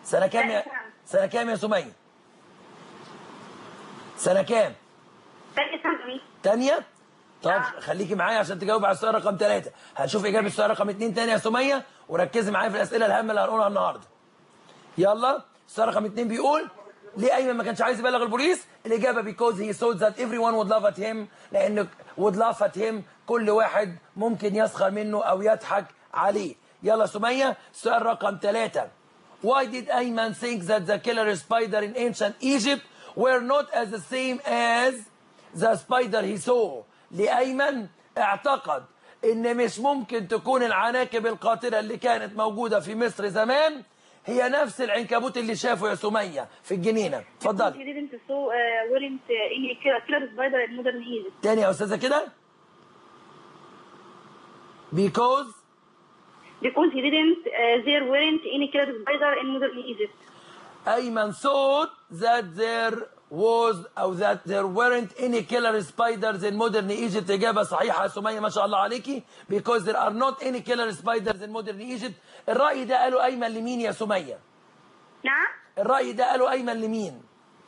سنة كام يا سنة كام يا سمية سنة كام تانية ثانوي تانية طب آه. خليكي معايا عشان تجاوب على السؤال رقم ثلاثة هنشوف إجابة السؤال رقم اتنين تاني يا سمية وركزي معايا في الأسئلة الهامة اللي هنقولها النهاردة يلا السؤال رقم اتنين بيقول ليه أيمن ما كانش عايز يبلغ البوليس الإجابة because he thought that everyone would laugh at him لأن would laugh at him كل واحد ممكن يسخر منه أو يضحك عليه يلا سمية السؤال رقم ثلاثة Why did Ayman think that the killer spider in ancient Egypt were not as the same as the spider he saw لأيمن اعتقد ان مش ممكن تكون العناكب القاتلة اللي كانت موجودة في مصر زمان هي نفس العنكبوت اللي شافه يا سمية في الجنينة He اتفضلي didn't so uh, weren't uh, any killer killer spider in modern Egypt. تاني يا أستاذة كده because Because he didn't, uh, there weren't any killer spider in modern Egypt. أيمن thought that there was أو that there weren't any killer spiders in modern Egypt إجابة صحيحة يا سمية ما شاء الله عليكي because there are not any killer spiders in modern Egypt الرأي ده قاله أيمن لمين يا سمية نعم؟ الرأي ده قاله أيمن لمين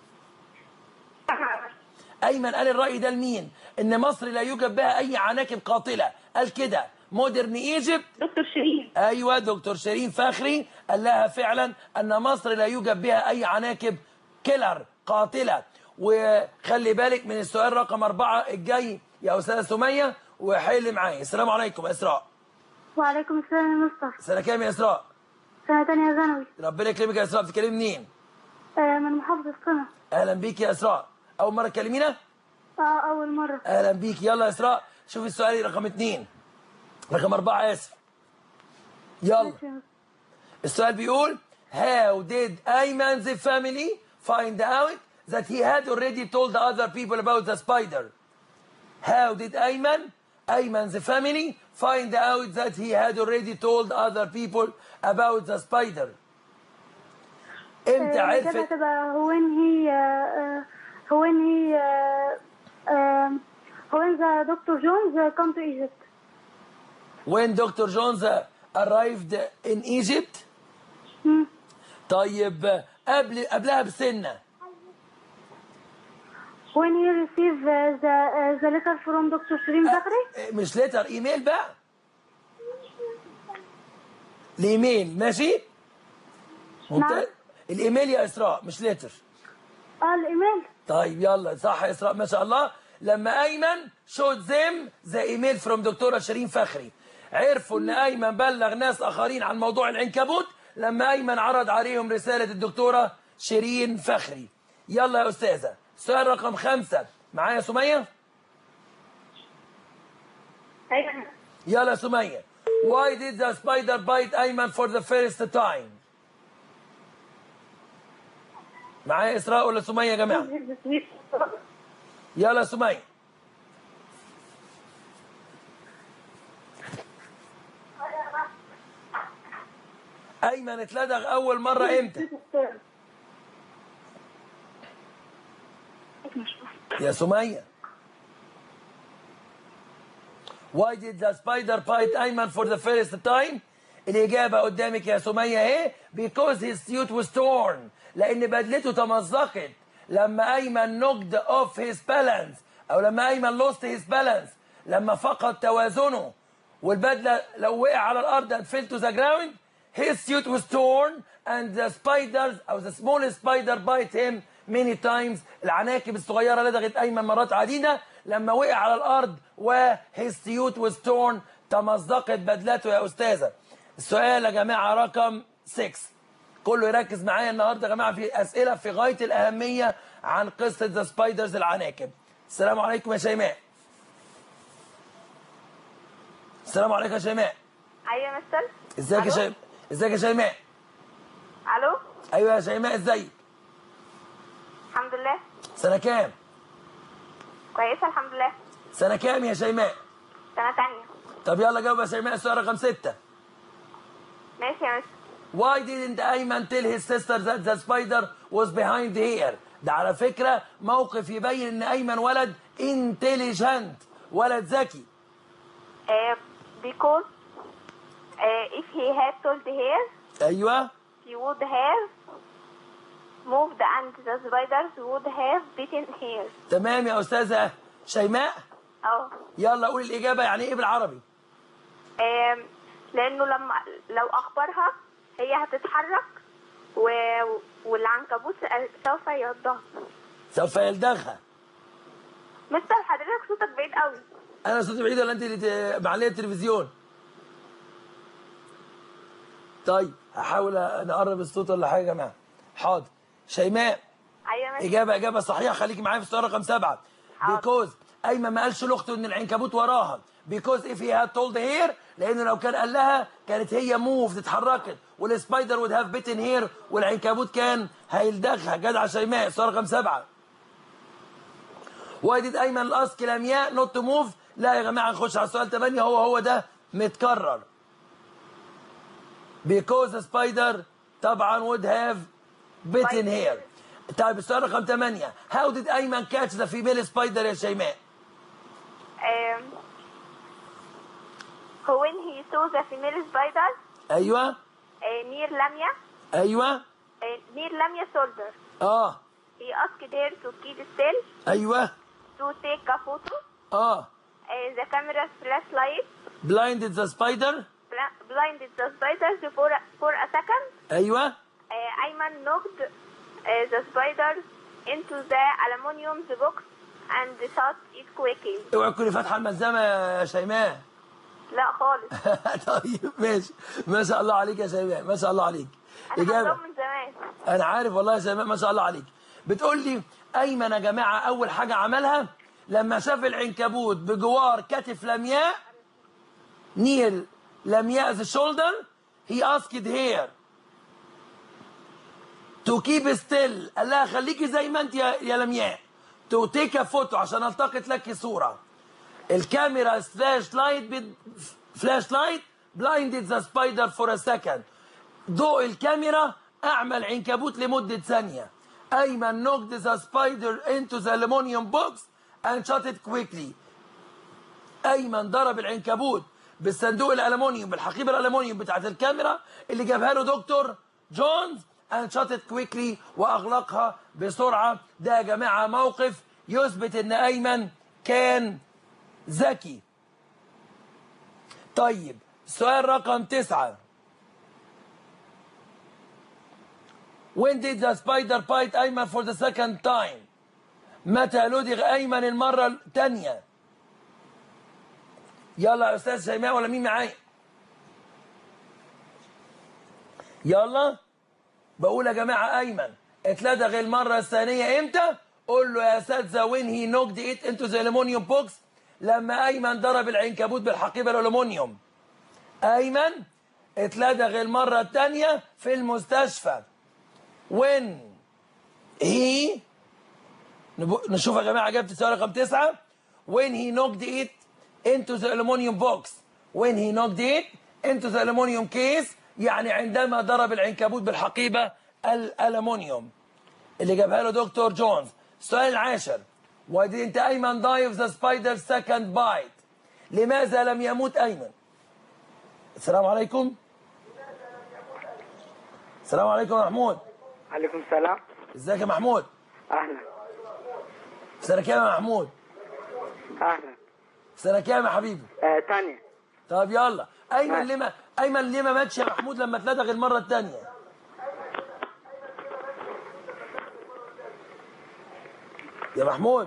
أيمن قال الرأي ده لمين إن مصر لا يوجد بها أي عناكب قاتلة قال كده مودرن ايجيبت دكتور شيرين ايوه دكتور شيرين فخري قال لها فعلا ان مصر لا يوجد بها اي عناكب كيلر قاتله وخلي بالك من السؤال رقم أربعة الجاي يا أستاذة سمية وحل معايا السلام عليكم يا إسراء وعليكم السلام يا مصطفى سنة كام يا إسراء سنة تانية ثانوي ربنا يكرمك يا إسراء بتتكلمي منين آه، من محافظة قنا أهلا بيك يا إسراء أول مرة تكلمينا اه أول مرة أهلا بيك يلا يا إسراء شوفي السؤال رقم اتنين رقم أربعة آسف يلا ماشي يا مصطفى. السؤال بيقول How did Ayman's family find out that he had already told the other people about the spider? How did Ayman, Ayman's family find out that he had already told other people about the spider? امتى آه، الإجابة عرفت هتبقى when he uh, uh, when he uh, um, when the Dr. Jones uh, come to Egypt when Dr. Jones uh, arrived in Egypt مم. طيب uh, قبل قبلها بسنة when he received uh, the uh, the letter from Dr. شيرين فخري مش لتر ايميل بقى الايميل ماشي ممتاز نعم. الايميل يا اسراء مش لتر اه الإيميل طيب يلا صح يا اسراء ما شاء الله لما ايمن شوت زيم ذا ايميل فروم دكتوره شيرين فخري عرفوا ان ايمن بلغ ناس اخرين عن موضوع العنكبوت لما ايمن عرض عليهم رساله الدكتوره شيرين فخري يلا يا استاذه سؤال رقم خمسة معايا سميه ايوه يلا سمية Why did the spider bite أيمن for the first time؟ معايا إسراء ولا سمية يا جماعة؟ يلا سمية أيمن اتلدغ أول مرة إمتى؟ يا سمية Why did the spider bite أيمن for the first time؟ الإجابة قدامك يا سمية إيه؟ Because his suit was torn لأن بدلته تمزقت لما أيمن knocked off his balance أو لما أيمن lost his balance لما فقد توازنه والبدلة لو وقع على الأرض and fell to the ground his suit was torn and the spiders أو the small spider bite him many times العناكب الصغيرة لدغت أيمن مرات عديدة لما وقع على الأرض و his suit was torn تمزقت بدلته يا أستاذة السؤال يا جماعة رقم 6 كله يركز معايا النهارده يا جماعة في أسئلة في غاية الأهمية عن قصة ذا سبايدرز العناكب السلام عليكم يا شيماء السلام عليكم يا شيماء ايوه يا مستر ازيك يا ألو؟ شيماء ازيك يا شيماء الو ايوه يا شيماء ازيك الحمد لله سنة كام كويسه الحمد لله سنة كام يا شيماء سنه تانية طب يلا جاوب يا شيماء السؤال رقم ستة ماشي يا مستر Why didn't Ayman tell his sister that the spider was behind here ده على فكرة موقف يبين ان ايمن ولد intelligent ولد ذكي uh, because uh, if he had told her ايوه she would have moved and the spiders would have bitten here تمام يا استاذه شيماء اه يلا قولي الاجابه يعني ايه بالعربي آم، لانه لما لو اخبرها هي هتتحرك و... والعنكبوت سوف يرضها سوف يلدغها مستر حضرتك صوتك بعيد قوي انا صوتي بعيد ولا انت اللي ت- معليه التلفزيون طيب هحاول نقرب الصوت ولا حاجه يا جماعه حاضر شيماء ايوه ماشي اجابه اجابه صحيحه خليكي معايا في السؤال رقم سبعه حاضر. بيكوز ايمن ما قالش لاخته ان العنكبوت وراها بيكوز اف هي هاد تولد هير لانه لو كان قال لها كانت هي موف اتحركت والسبايدر وود هاف بيتن هير والعنكبوت كان هيلدغها جدع شيماء السؤال رقم سبعه واي ديد ايمن الاسك لمياء نوت تو موف لا يا جماعه نخش على السؤال 8 هو هو ده متكرر because the spider طبعا would have bitten hair طيب السؤال رقم 8 how did ايمن catch the female spider يا شيماء um, when he saw the female spider ايوه uh, near Lamia ايوه uh, near Lamia shoulder اه he asked her to keep still ايوه to take a photo اه uh, the camera's flashlight blinded the spider bl- blinded the spiders for a, for a second ايوه uh, Ayman knocked uh, the spider into the aluminum box and shut it quickly اوعي تكوني فاتحه الملزمه يا شيماء لا خالص طيب ماشي ما شاء الله عليك يا شيماء ما شاء الله عليك انا اجابه حافظهم من زمان انا عارف والله يا شيماء ما شاء الله عليك بتقول لي ايمن يا جماعه اول حاجه عملها لما شاف العنكبوت بجوار كتف لمياء نير لمياء the shoulder he asked her to keep still قال لها خليكي زي ما انت يا يا لمياء to take a photo عشان التقط لك صوره الكاميرا فلاش لايت فلاش لايت blinded the spider for a second ضوء الكاميرا اعمى العنكبوت لمده ثانيه ايمن knocked the spider into the aluminum box and shut it quickly ايمن ضرب العنكبوت بالصندوق الالومنيوم بالحقيبه الالومنيوم بتاعت الكاميرا اللي جابها له دكتور جونز and shut it quickly واغلقها بسرعه ده يا جماعه موقف يثبت ان ايمن كان ذكي طيب سؤال رقم تسعة When did the spider bite أيمن for the second time متى لدغ أيمن المرة الثانية يلا يا أستاذ شيماء ولا مين معايا يلا بقول يا جماعة أيمن اتلدغ المرة الثانية إمتى قول له يا أساتذة when he knocked it into the aluminum box لما أيمن ضرب العنكبوت بالحقيبة الألومنيوم أيمن اتلدغ المرة الثانية في المستشفى when he نبو- نشوف يا جماعة إجابة السؤال رقم تسعة when he knocked it into the aluminum box when he knocked it into the aluminum case يعني عندما ضرب العنكبوت بالحقيبة الألمنيوم اللي جابها له دكتور جونز السؤال العاشر why didn't أيمن die of the spider's second bite لماذا لم يموت أيمن السلام عليكم السلام عليكم يا محمود عليكم السلام ازيك يا محمود اهلا في سنة كام يا محمود اهلا في سنة كام يا حبيبي آه تانية طب يلا ايمن ماشي. ليه ما ايمن ليه ما ماتش يا محمود لما اتلدغ المره الثانيه يا محمود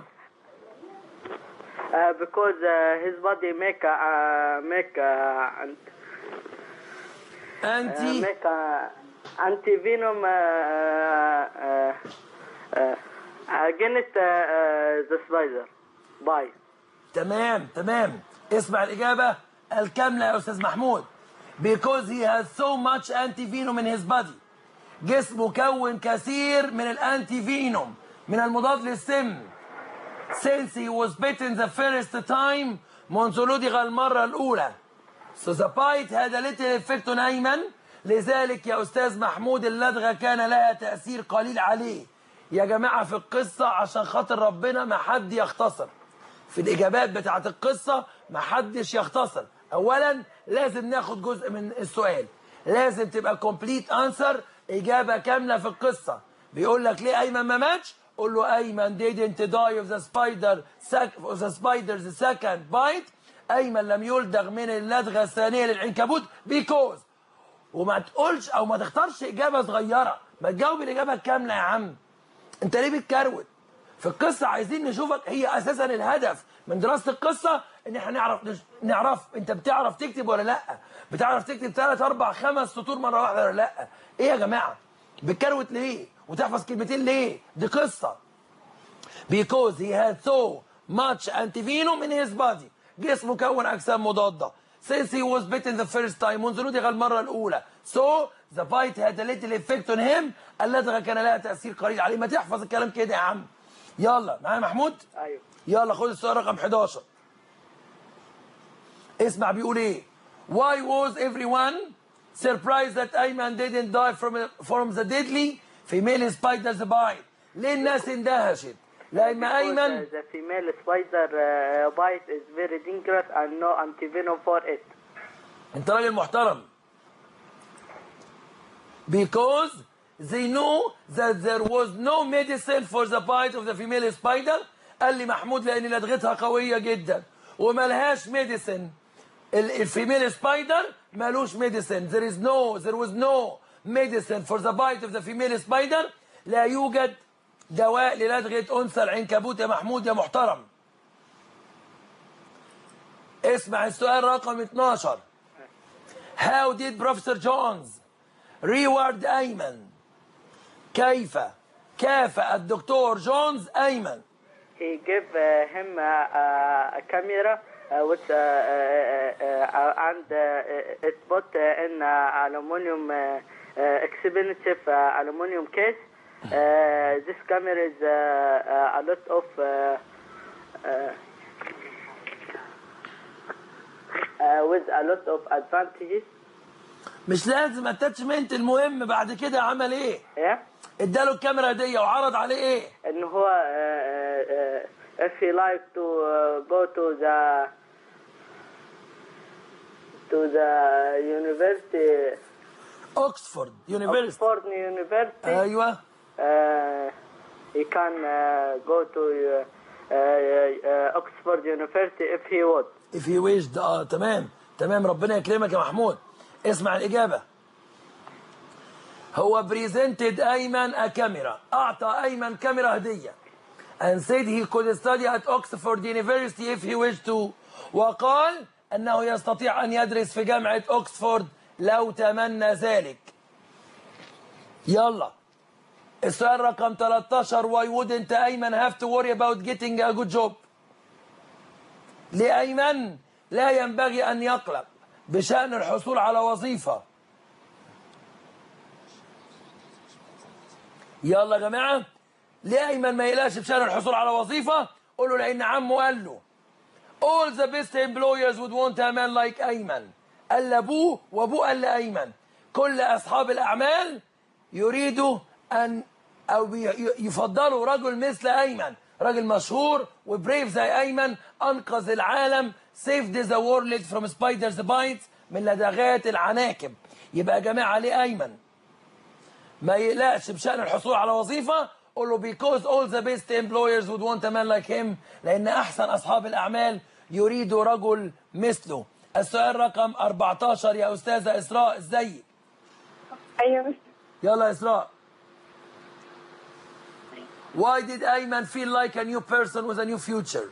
uh, because uh, his body make a uh, make uh, ant- uh, انتي make a anti venom uh, uh, uh, against uh, uh, the spider bite. تمام تمام اسمع الاجابه الكامله يا استاذ محمود because he has so much anti venom in his body جسمه كون كثير من الانتي فينوم من المضاد للسم since he was bitten the first time منذ لدغ المرة الأولى so the bite had a little effect on أيمن لذلك يا أستاذ محمود اللدغة كان لها تأثير قليل عليه يا جماعة في القصة عشان خاطر ربنا ما حد يختصر في الإجابات بتاعت القصة ما حدش يختصر أولا لازم ناخد جزء من السؤال لازم تبقى complete answer إجابة كاملة في القصة بيقول لك ليه ايمن ما ماتش قول له ايمن didn't die of the spider sec- of the spider's second bite ايمن لم يلدغ من اللدغه الثانيه للعنكبوت because وما تقولش او ما تختارش اجابه صغيره ما تجاوب الاجابه الكامله يا عم انت ليه بتكروت في القصه عايزين نشوفك هي اساسا الهدف من دراسه القصه ان احنا نعرف نش- نعرف انت بتعرف تكتب ولا لا بتعرف تكتب ثلاث اربع خمس سطور مره واحده ولا لا ايه يا جماعه بتكروت ليه وتحفظ كلمتين ليه دي قصه because he had so much antivenom in his body جسمه كون اجسام مضاده since he was bitten the first time منذ لدغ المره الاولى so the bite had a little effect on him اللدغه كان لها تاثير قليل عليه ما تحفظ الكلام كده يا عم يلا معايا محمود ايوه يلا خد السؤال رقم 11 اسمع بيقول ايه why was everyone surprised that Ayman didn't die from from the deadly female spider's bite ليه الناس اندهشت لان ايمن the female spider uh, bite is very dangerous and no antivenom for it انت راجل محترم because they know that there was no medicine for the bite of the female spider قال لي محمود لان لدغتها قويه جدا وملهاش ميديسن الفيميل سبايدر مالوش ميديسن there is no there was no medicine for the bite of the female spider لا يوجد دواء للدغه انثى العنكبوت يا محمود يا محترم اسمع السؤال رقم 12 How did Professor Jones reward أيمن كيف كافأ الدكتور جونز أيمن he gave uh, him uh, uh, a camera uh, with uh, uh, uh, and uh, it put uh, in uh, aluminum uh, uh, expensive uh, aluminum case. Uh, this camera is uh, uh, a lot of uh, uh, uh, with a lot of advantages. مش لازم اتاتشمنت المهم بعد كده عمل ايه Yeah. اداله الكاميرا دي وعرض عليه ايه ان هو uh, uh, if he like to uh, go to the to the university اوكسفورد يونيفرستي Oxford University ايوه uh, he can uh, go to uh, uh, uh, Oxford University if he would if he wished اه تمام تمام ربنا يكرمك يا محمود اسمع الإجابة هو بريزنتد أيمن a كاميرا أعطى أيمن كاميرا هدية and said he could study at Oxford University if he wished to وقال أنه يستطيع أن يدرس في جامعة أكسفورد لو تمنى ذلك يلا السؤال رقم 13 why wouldn't أيمن have to worry about getting a good job لأيمن لا ينبغي أن يقلق بشأن الحصول على وظيفة يلا يا جماعة ليه أيمن ما يقلقش بشأن الحصول على وظيفة قول له لأن عمه قال له all the best employers would want a man like أيمن قال لأبوه وأبوه قال لأيمن كل أصحاب الأعمال يريدوا أن أو بي- يفضلوا رجل مثل أيمن راجل مشهور وبريف زي أيمن أنقذ العالم saved the world from spiders bites من لدغات العناكب يبقى يا جماعة ليه أيمن ما يقلقش بشأن الحصول على وظيفة قول له because all the best employers would want a man like him لأن أحسن أصحاب الأعمال يريدوا رجل مثله السؤال رقم 14 يا أستاذة إسراء ازيك أيوة مس يلا يا إسراء Why did Ayman feel like a new person with a new future?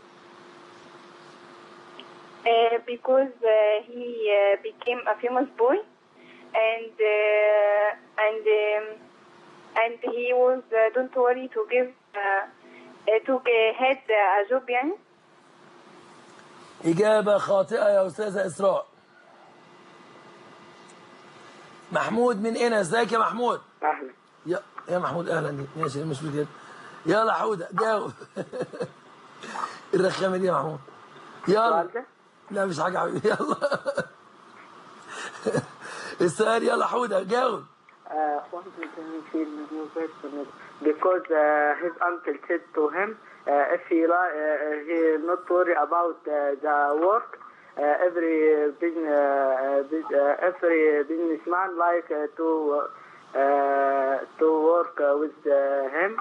uh, because uh, he uh, became a famous boy and uh, and um, and he was uh, don't worry to give uh, uh, to uh, had a job يعني إجابة خاطئة يا أستاذة إسراء محمود من هنا ازيك يا محمود اهلا يا يا محمود اهلا بيك ماشي مش مشكله يلا حوده جاوب الرخامه دي يا محمود يلا سؤال لا مش حاجه حبيبي يلا السؤال يلا حوده جاوب Uh, why did he feel new person? Because uh, his uncle said to him, uh, if he li- uh, he not worry about uh, the work, uh, every business, uh, bus- uh, every businessman like uh, to uh, to work uh, with uh, him.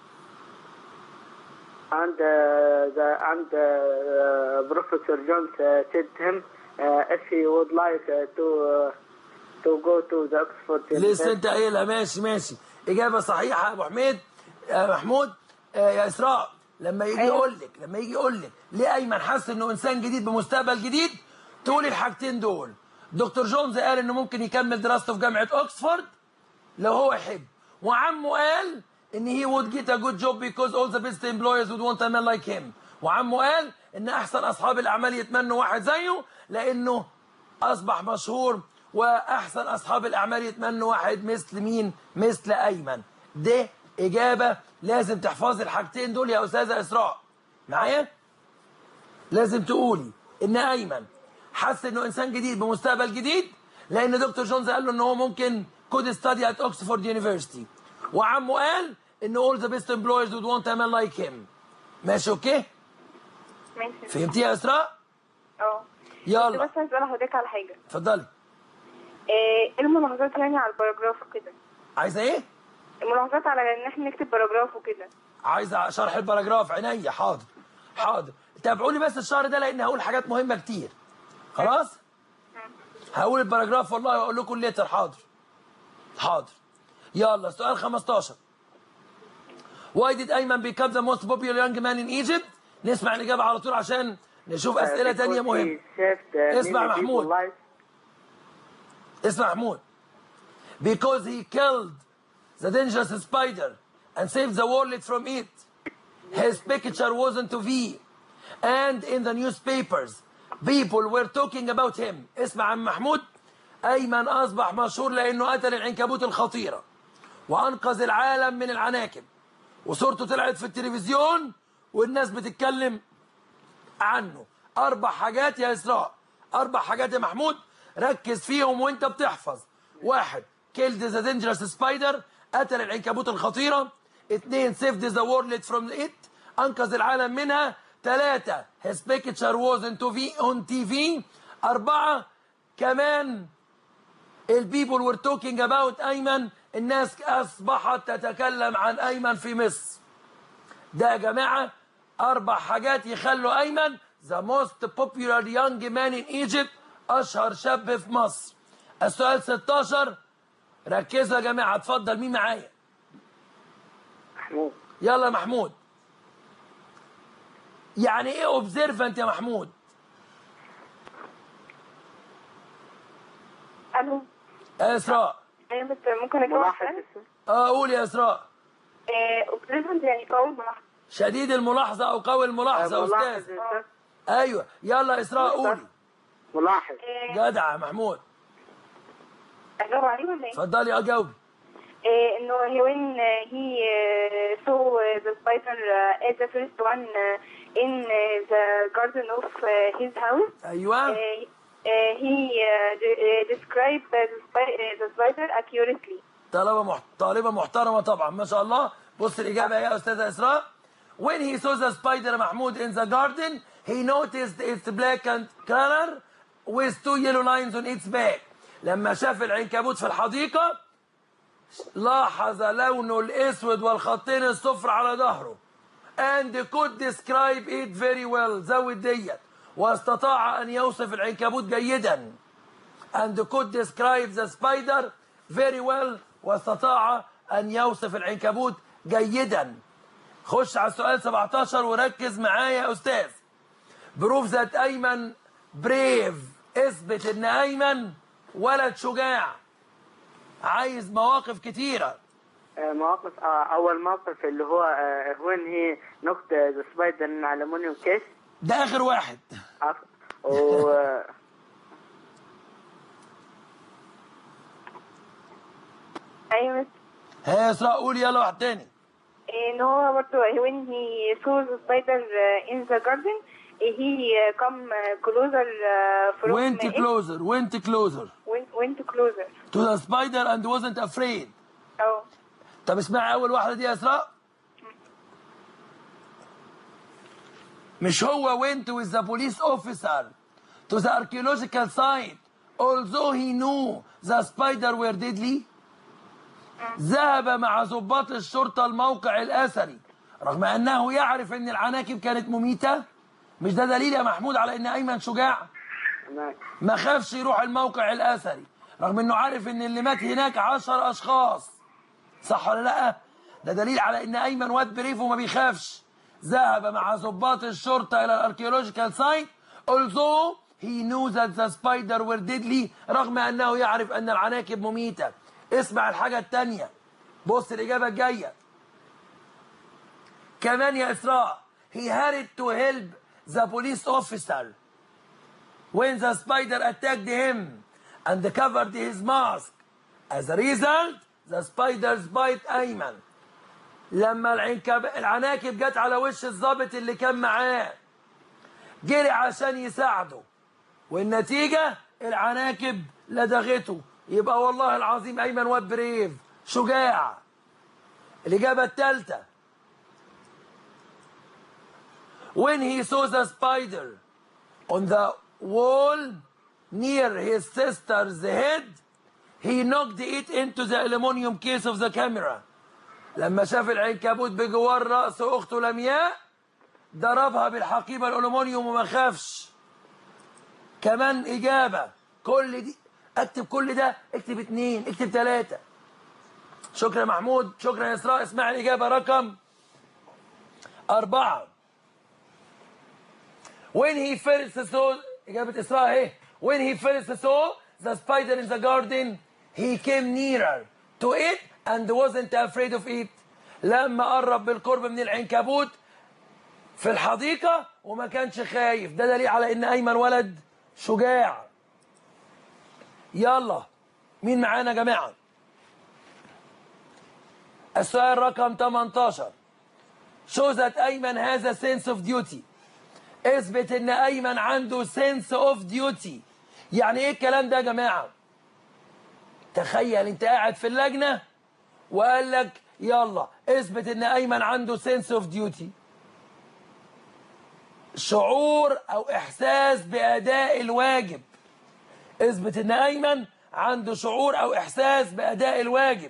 And uh, the and uh, uh, Professor Jones uh, said to him uh, if he would like uh, to uh, to go to the Oxford لسه University. انت قايلها ماشي ماشي اجابه صحيحه يا ابو حميد يا محمود آه، يا اسراء لما يجي أيوة. يقول لك لما يجي يقول لك ليه ايمن حس انه انسان جديد بمستقبل جديد تقولي الحاجتين دول دكتور جونز قال انه ممكن يكمل دراسته في جامعه اوكسفورد لو هو يحب وعمه قال ان he would get a good job because all the best employers would want a man like him وعمه قال ان احسن اصحاب الاعمال يتمنوا واحد زيه لانه اصبح مشهور واحسن اصحاب الاعمال يتمنوا واحد مثل مين مثل ايمن ده اجابه لازم تحفظي الحاجتين دول يا استاذه اسراء معايا لازم تقولي ان ايمن حس انه انسان جديد بمستقبل جديد لان دكتور جونز قال له ان هو ممكن كود ستادي ات اوكسفورد يونيفرستي وعمه قال ان all the best employers would want a man like him ماشي اوكي ماشي فهمتيها يا اسراء اه كنت يلا بس هسأل حضرتك على حاجة اتفضلي ايه إيه الملاحظات يعني على الباراجراف وكده عايزه ايه الملاحظات على ان احنا نكتب باراجراف وكده عايزه شرح الباراجراف عينيا حاضر حاضر تابعوني بس الشهر ده لان هقول حاجات مهمه كتير خلاص هقول الباراجراف والله واقول لكم الليتر حاضر حاضر يلا سؤال 15 Why did Ayman become the most popular young man in Egypt؟ نسمع الإجابة على طول عشان نشوف أسئلة Because تانية he مهمة saved, uh, اسمع many محمود. people's lives. اسمع محمود because he killed the dangerous spider and saved the world from it his picture was on TV and in the newspapers people were talking about him اسمع عم محمود أيمن أصبح مشهور لأنه قتل العنكبوت الخطيرة وأنقذ العالم من العناكب وصورته طلعت في التلفزيون والناس بتتكلم عنه اربع حاجات يا اسراء اربع حاجات يا محمود ركز فيهم وانت بتحفظ واحد killed the dangerous spider قتل العنكبوت الخطيرة اثنين saved the world from it انقذ العالم منها ثلاثة his picture was on TV, on TV أربعة كمان البيبول were talking about أيمن الناس أصبحت تتكلم عن أيمن في مصر ده يا جماعة أربع حاجات يخلوا أيمن the most popular young man in Egypt أشهر شاب في مصر السؤال 16 ركزوا يا جماعة اتفضل مين معايا محمود يلا يا محمود يعني ايه observant يا محمود الو يا اسراء ايوه بس ممكن اجاوب ملاحظ السؤال؟ اسمه اه قول يا اسراء إيه observant يعني قول ملاحظ شديد الملاحظة او قوي الملاحظة يا ملاحظ استاذ أستاذ. ايوه يلا يا اسراء قولي ملاحظ إيه جدع يا محمود اجاوب عليه ولا ايه؟ اتفضلي اجاوبي إيه انه he when uh, he uh, saw uh, the spider uh, as the first one uh, in uh, the garden of uh, his house ايوه uh, uh, he uh, de- uh, described the, spi- uh, the spider accurately طلبة مح... طالبة محترمة طبعا ما شاء الله بص الإجابة يا أستاذة إسراء When he saw the spider محمود in the garden he noticed its black and color with two yellow lines on its back لما شاف العنكبوت في الحديقة لاحظ لونه الأسود والخطين الصفر على ظهره and could describe it very well زود ديت واستطاع أن يوصف العنكبوت جيداً and could describe the spider very well واستطاع أن يوصف العنكبوت جيدا خش على السؤال 17 وركز معايا يا أستاذ بروف ذات أيمن بريف اثبت إن أيمن ولد شجاع عايز مواقف كتيرة آه، مواقف آه، أول موقف اللي هو آه، when he knocked the spider in aluminum case ده آخر واحد عفوا. و آه، ايوه ها يا إسراء قول يلا واحد تاني ان هو برضه when he saw the spider uh, in the garden he uh, come uh, closer uh, from went it. closer went closer went, went closer to the spider and wasn't afraid اه طب اسمعي اول واحده دي يا اسراء مش هو went with the police officer to the archaeological site although he knew the spider were deadly ذهب مع ضباط الشرطة الموقع الأثري رغم أنه يعرف أن العناكب كانت مميتة مش ده دليل يا محمود على أن أيمن شجاع معك ما خافش يروح الموقع الأثري رغم أنه عارف أن اللي مات هناك عشر أشخاص صح ولا لأ ده دليل على أن أيمن واد بريف وما بيخافش ذهب مع ضباط الشرطة إلى الأركيولوجيكال سايت although he knew that the spider were deadly رغم أنه يعرف أن العناكب مميتة اسمع الحاجة التانية بص الإجابة الجاية كمان يا إسراء he hurried to help the police officer when the spider attacked him and covered his mask as a result the spider's bite أيمن لما العنكب العناكب جت على وش الضابط اللي كان معاه جري عشان يساعده والنتيجة العناكب لدغته يبقى والله العظيم أيمن واد بريف شجاع الإجابة الثالثة when he saw the spider on the wall near his sister's head he knocked it into the aluminum case of the camera لما شاف العنكبوت بجوار رأس أخته لمياء ضربها بالحقيبة الألومنيوم وما خافش كمان إجابة كل دي اكتب كل ده اكتب اتنين اكتب تلاتة شكرا يا محمود شكرا يا إسراء اسمع الإجابة رقم أربعة when he first saw إجابة إسراء اهي when he first saw the spider in the garden he came nearer to it and wasn't afraid of it لما قرب بالقرب من العنكبوت في الحديقة وما كانش خايف ده دليل على ان ايمن ولد شجاع يلا مين معانا يا جماعة السؤال رقم 18 show that ايمن has a sense of duty اثبت ان ايمن عنده sense of duty يعني ايه الكلام ده يا جماعة تخيل انت قاعد في اللجنة وقال لك يلا اثبت ان ايمن عنده sense of duty شعور او احساس باداء الواجب اثبت ان ايمن عنده شعور او احساس باداء الواجب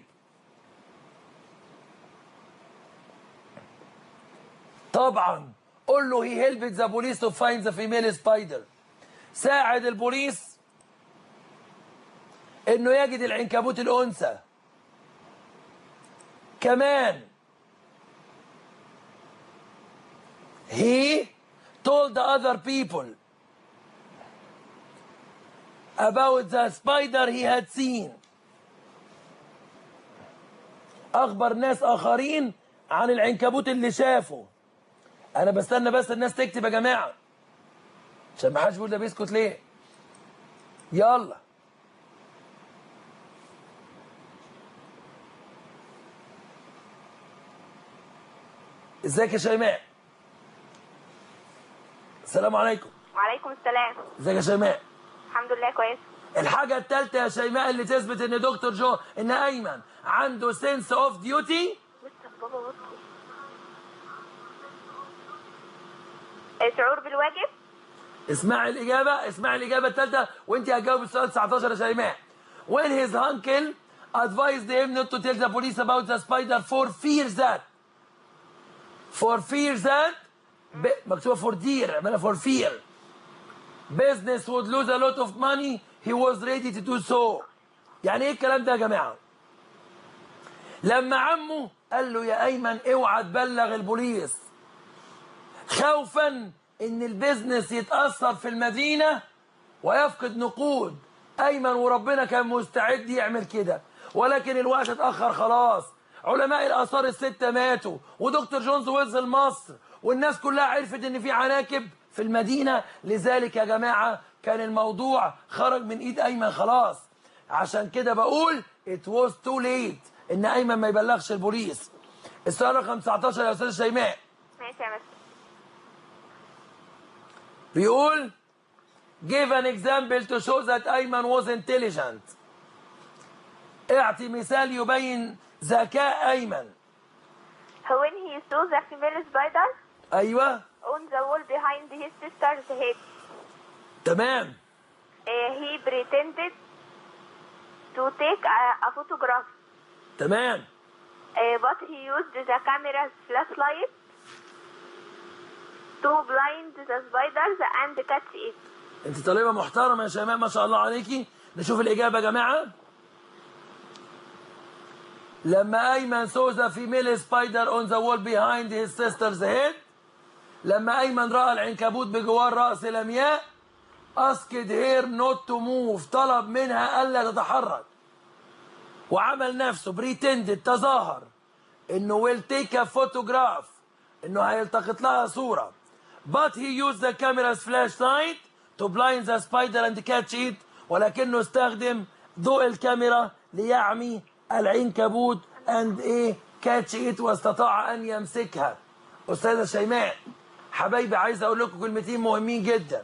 طبعا قول له he helped the police to find the female spider ساعد البوليس انه يجد العنكبوت الانثى كمان he told the other people about the spider he had seen اخبر ناس اخرين عن العنكبوت اللي شافه انا بستنى بس الناس تكتب يا جماعه عشان ما حدش يقول ده بيسكت ليه يلا ازيك يا شيماء السلام عليكم وعليكم السلام ازيك يا شيماء الحمد لله كويس الحاجة الثالثة يا شيماء اللي تثبت ان دكتور جو ان ايمن عنده سنس اوف ديوتي بص يا بابا بص الشعور بالواجب اسمعي الإجابة اسمعي الإجابة الثالثة وأنت هتجاوب السؤال 19 يا شيماء when his uncle advised him not to tell the police about the spider for fear that for fear that ب... مكتوبة for dear اعملها for fear business would lose a lot of money he was ready to do so يعني ايه الكلام ده يا جماعة لما عمه قال له يا ايمن اوعى تبلغ البوليس خوفا ان البيزنس يتاثر في المدينه ويفقد نقود ايمن وربنا كان مستعد يعمل كده ولكن الوقت اتاخر خلاص علماء الاثار السته ماتوا ودكتور جونز وصل مصر والناس كلها عرفت ان في عناكب في المدينه لذلك يا جماعه كان الموضوع خرج من ايد ايمن خلاص عشان كده بقول it was too late ان ايمن ما يبلغش البوليس السؤال رقم 19 يا استاذ شيماء ماشي يا مستر بيقول give an example to show that أيمن was intelligent اعطي مثال يبين ذكاء أيمن when he saw the female spider أيوة on the wall behind his sister's head تمام uh, he pretended to take a, a photograph تمام uh, but he used the camera's flashlight to blind the spiders and catch it. انت طالبه محترمه يا شيماء ما شاء الله عليكي نشوف الاجابه يا جماعه لما ايمن saw the female spider on the wall behind his sister's head لما ايمن راى العنكبوت بجوار راس لمياء asked her not to move طلب منها الا تتحرك وعمل نفسه بريتندد تظاهر انه will take a photograph انه هيلتقط لها صوره but he used the camera's flashlight to blind the spider and catch it ولكنه استخدم ضوء الكاميرا ليعمي العنكبوت and ايه catch it واستطاع ان يمسكها استاذه شيماء حبايبي عايز اقول لكم كلمتين مهمين جدا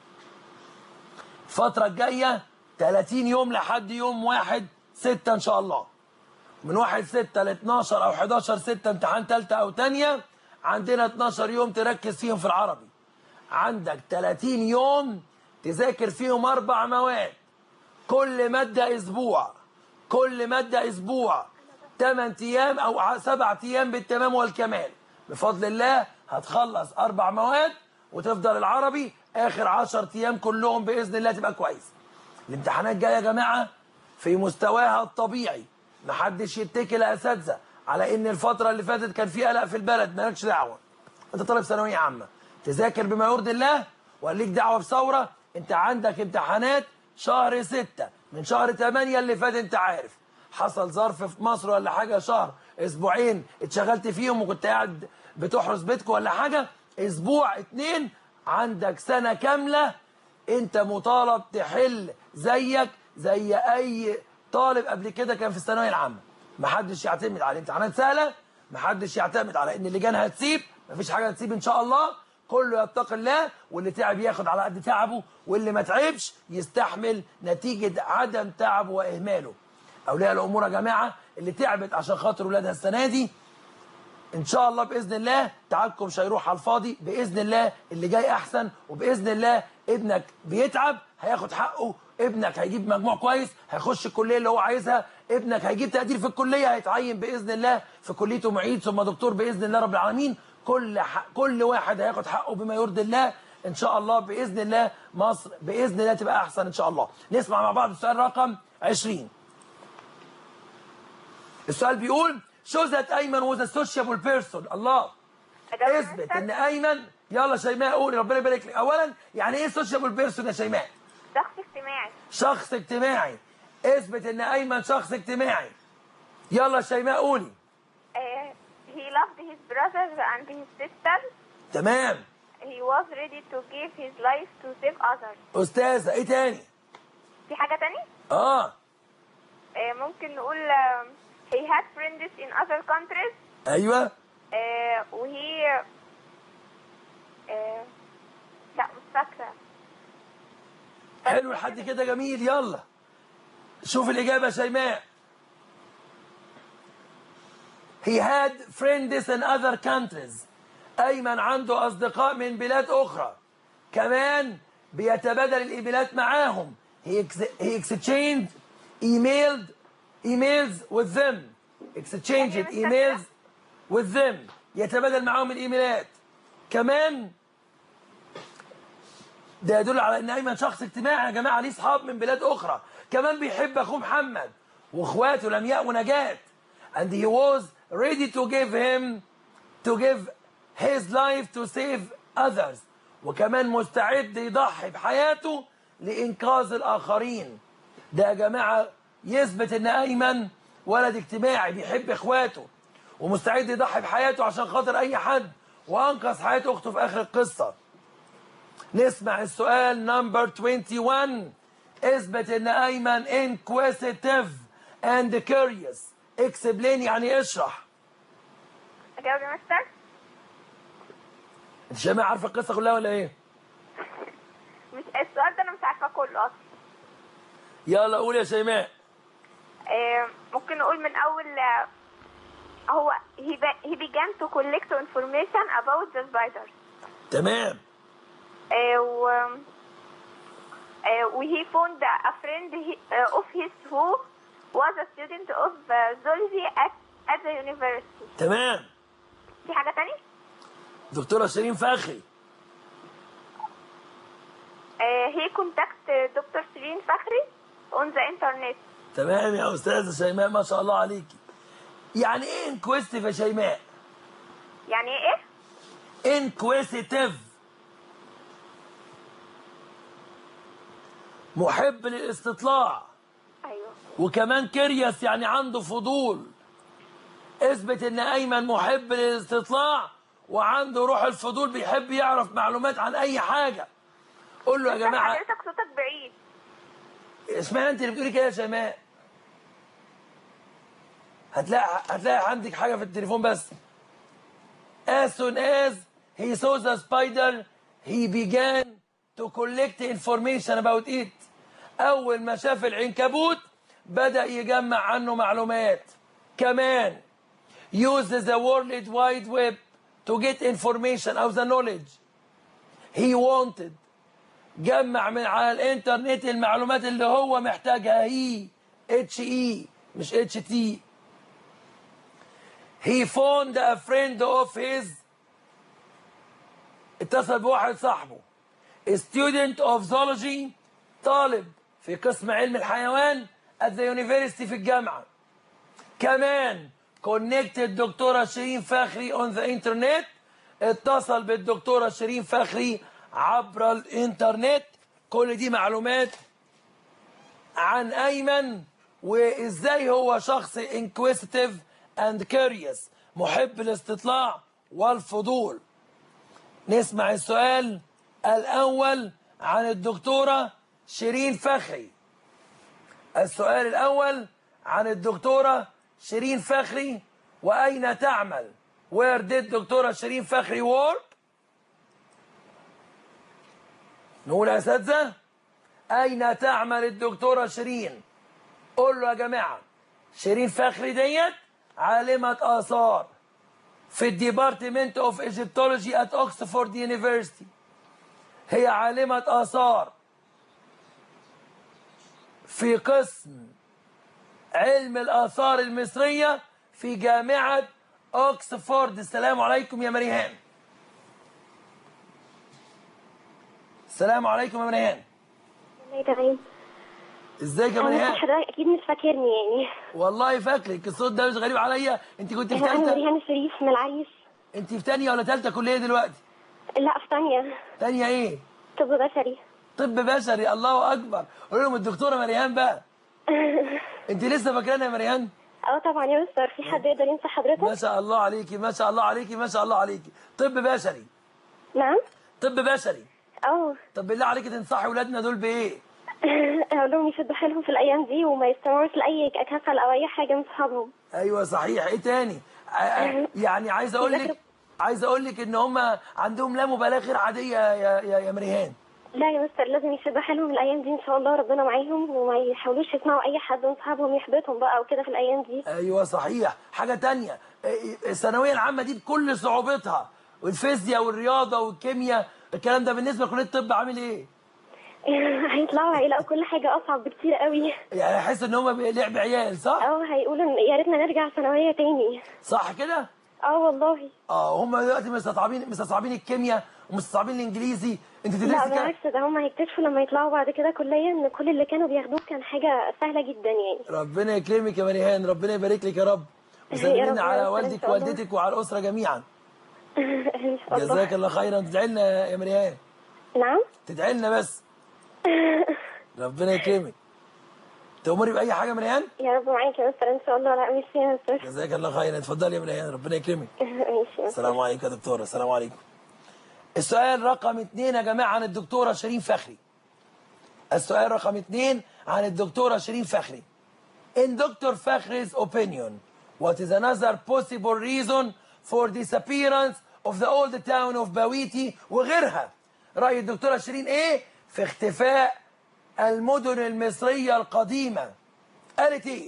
الفتره الجايه 30 يوم لحد يوم 1 6 ان شاء الله من 1 6 ل 12 او 11 6 امتحان ثالثه او ثانيه عندنا 12 يوم تركز فيهم في العربي عندك 30 يوم تذاكر فيهم اربع مواد كل ماده اسبوع كل ماده اسبوع 8 ايام او 7 ايام بالتمام والكمال بفضل الله هتخلص اربع مواد وتفضل العربي اخر 10 ايام كلهم باذن الله تبقى كويس الامتحانات جايه يا جماعه في مستواها الطبيعي محدش يتكل يا اساتذه على ان الفتره اللي فاتت كان في قلق في البلد مالكش دعوه انت طالب ثانويه عامه تذاكر بما يرضي الله وليك دعوه بثوره انت عندك امتحانات شهر ستة من شهر 8 اللي فات انت عارف حصل ظرف في مصر ولا حاجه شهر اسبوعين اتشغلت فيهم وكنت قاعد بتحرس بيتكم ولا حاجه اسبوع اتنين عندك سنه كامله انت مطالب تحل زيك زي اي طالب قبل كده كان في الثانويه العامه محدش يعتمد على امتحانات سهله محدش يعتمد على ان اللجان هتسيب مفيش حاجه هتسيب ان شاء الله كله يتقي الله واللي تعب ياخد على قد تعبه واللي ما تعبش يستحمل نتيجه عدم تعبه واهماله اولياء الامور يا جماعه اللي تعبت عشان خاطر ولادها السنه دي ان شاء الله باذن الله تعبكم مش هيروح على الفاضي باذن الله اللي جاي احسن وباذن الله ابنك بيتعب هياخد حقه ابنك هيجيب مجموع كويس هيخش الكليه اللي هو عايزها ابنك هيجيب تقدير في الكليه هيتعين باذن الله في كليته معيد ثم دكتور باذن الله رب العالمين كل حق كل واحد هياخد حقه بما يرضي الله ان شاء الله باذن الله مصر باذن الله تبقى احسن ان شاء الله نسمع مع بعض السؤال رقم 20 السؤال بيقول show that ايمن was a sociable person الله أجاوب اثبت نفسك؟ ان ايمن يلا شيماء قولي ربنا يبارك لك اولا يعني ايه سوشيال بيرسون يا شيماء شخص اجتماعي شخص اجتماعي اثبت ان ايمن شخص اجتماعي يلا شيماء قولي uh, he loved his brothers and his sisters تمام he was ready to give his life to save others استاذه ايه تاني في حاجة تاني؟ اه آه، ممكن نقول آه، he had friends in other countries ايوه آه، وهي آه، لا مش فاكرة حلو لحد كده جميل يلا شوف الاجابه يا شيماء He had friends in other countries. أيمن عنده أصدقاء من بلاد أخرى. كمان بيتبادل الإيميلات معاهم. He, ex- he exchanged emailed emails with them. Exchanged emails with them. يتبادل معاهم الإيميلات. كمان ده يدل على ان ايمن شخص اجتماعي يا جماعه ليه اصحاب من بلاد اخرى كمان بيحب اخوه محمد واخواته لمياء ونجاة and he was ready to give him to give his life to save others وكمان مستعد يضحي بحياته لانقاذ الاخرين ده يا جماعه يثبت ان ايمن ولد اجتماعي بيحب اخواته ومستعد يضحي بحياته عشان خاطر اي حد وانقذ حياه اخته في اخر القصه نسمع السؤال نمبر 21 اثبت ان ايمن inquisitive and curious explain يعني اشرح أجاوب يا مستر؟ انت شيماء عارفه القصه كلها ولا ايه مش السؤال ده أنا مش عارفة كله أصلا يلا قول يا شيماء آه، ممكن نقول من أول آه، هو he, be- he began to collect information about the spiders تمام آه، و آه، و he found a friend he- آه, of his who was a student of uh, zoology at, at the university تمام في حاجة تاني؟ دكتورة شيرين فخري Uh, he contact Dr. Shirin Fakhri on the internet. تمام يا أستاذة شيماء ما شاء الله عليكي يعني إيه انكويستيف يا شيماء؟ يعني ايه؟ انكويسيتيف محب للاستطلاع ايوه وكمان كيريس يعني عنده فضول اثبت ان ايمن محب للاستطلاع وعنده روح الفضول بيحب يعرف معلومات عن اي حاجه قول له يا جماعه حضرتك صوتك بعيد اشمعنى انت اللي بتقولي كده يا شيماء هتلاقي هتلاقي عندك حاجه في التليفون بس as soon as he saw the spider he began to collect information about it اول ما شاف العنكبوت بدا يجمع عنه معلومات كمان use the world wide web to get information او the knowledge he wanted جمع من على الانترنت المعلومات اللي هو محتاجها هي اتش اي مش اتش تي he found a friend of his اتصل بواحد صاحبه a student of zoology طالب في قسم علم الحيوان at the university في الجامعة كمان connected دكتورة شيرين فخري on the internet اتصل بالدكتورة شيرين فخري عبر الانترنت كل دي معلومات عن ايمن وازاي هو شخص inquisitive and curious محب الاستطلاع والفضول نسمع السؤال الاول عن الدكتوره شيرين فخري السؤال الاول عن الدكتوره شيرين فخري واين تعمل where did دكتوره شيرين فخري work نقول يا اساتذه اين تعمل الدكتوره شيرين قول له يا جماعه شيرين فخري ديت عالمه اثار في الديبارتمنت اوف ايجيبتولوجي ات اوكسفورد يونيفرسيتي هي عالمه اثار في قسم علم الاثار المصريه في جامعه اوكسفورد السلام عليكم يا مريهان السلام عليكم يا مريهان والله تمام ازيك يا انا مريهان حضرتك اكيد مش فاكرني يعني والله فاكرك الصوت ده مش غريب عليا انت كنت في انا انا ثالثه مريهان الشريف من العريس انت في ثانيه ولا ثالثه كليه دلوقتي لا في ثانيه ثانيه ايه طب بشري طب بشري الله اكبر قول لهم الدكتوره مريهان بقى انت لسه فاكرانا يا مريهان اه طبعا يا مستر في حد يقدر ينسى ما حضرتك شاء الله عليكي ما شاء الله عليكي ما شاء الله عليكي طب بشري نعم طب بشري اه طب بالله عليكي تنصحي ولادنا دول بايه اقول لهم يشدوا حيلهم في الايام دي وما يستمعوش لاي كسل او اي حاجه من صحابهم ايوه صحيح ايه تاني ع- ع- يعني عايز اقول لك عايز اقول لك ان هم عندهم لا مبالاه غير عاديه يا يا يا مريهان لا يا مستر لازم يشدوا حيلهم الايام دي ان شاء الله ربنا معاهم وما يحاولوش يسمعوا اي حد من صحابهم يحبطهم بقى وكده في الايام دي ايوه صحيح حاجه تانية إيه، الثانويه العامه دي بكل صعوبتها والفيزياء والرياضه والكيمياء الكلام ده بالنسبه لكليه الطب عامل ايه هيطلعوا هيلاقوا كل حاجه اصعب بكتير قوي يعني احس ان هم لعب عيال صح اه هيقولوا إن يا ريتنا نرجع ثانويه تاني صح كده اه والله اه هم دلوقتي مستصعبين مستصعبين الكيمياء ومستصعبين الانجليزي انت لا تدرسي كده بالعكس ده هم هيكتشفوا لما يطلعوا بعد كده كلية ان كل اللي كانوا بياخدوه كان حاجة سهلة جدا يعني ربنا يكرمك يا مريهان ربنا يبارك لك يا رب يا وسلمنا رب على يا رب، والدك إن شاء الله. ووالدتك وعلى الاسره جميعا ان شاء الله جزاك الله خيرا تدعي لنا يا مريهان نعم تدعي لنا بس ربنا يكرمك تأمري بأي حاجة يا مريهان يا رب معاك يا مستر ان شاء الله لا ميرسي يا مستر جزاك الله خيرا اتفضلي يا مريهان ربنا يكرمك ماشي يا مستر. السلام عليكم يا دكتورة السلام عليكم السؤال رقم اثنين يا جماعة عن الدكتورة شيرين فخري السؤال رقم اثنين عن الدكتورة شيرين فخري In Dr. Fakhri's opinion, what is another possible reason for disappearance of the old town of Bawiti وغيرها؟ رأي الدكتورة شيرين ايه في اختفاء المدن المصرية القديمة؟ قالت ايه؟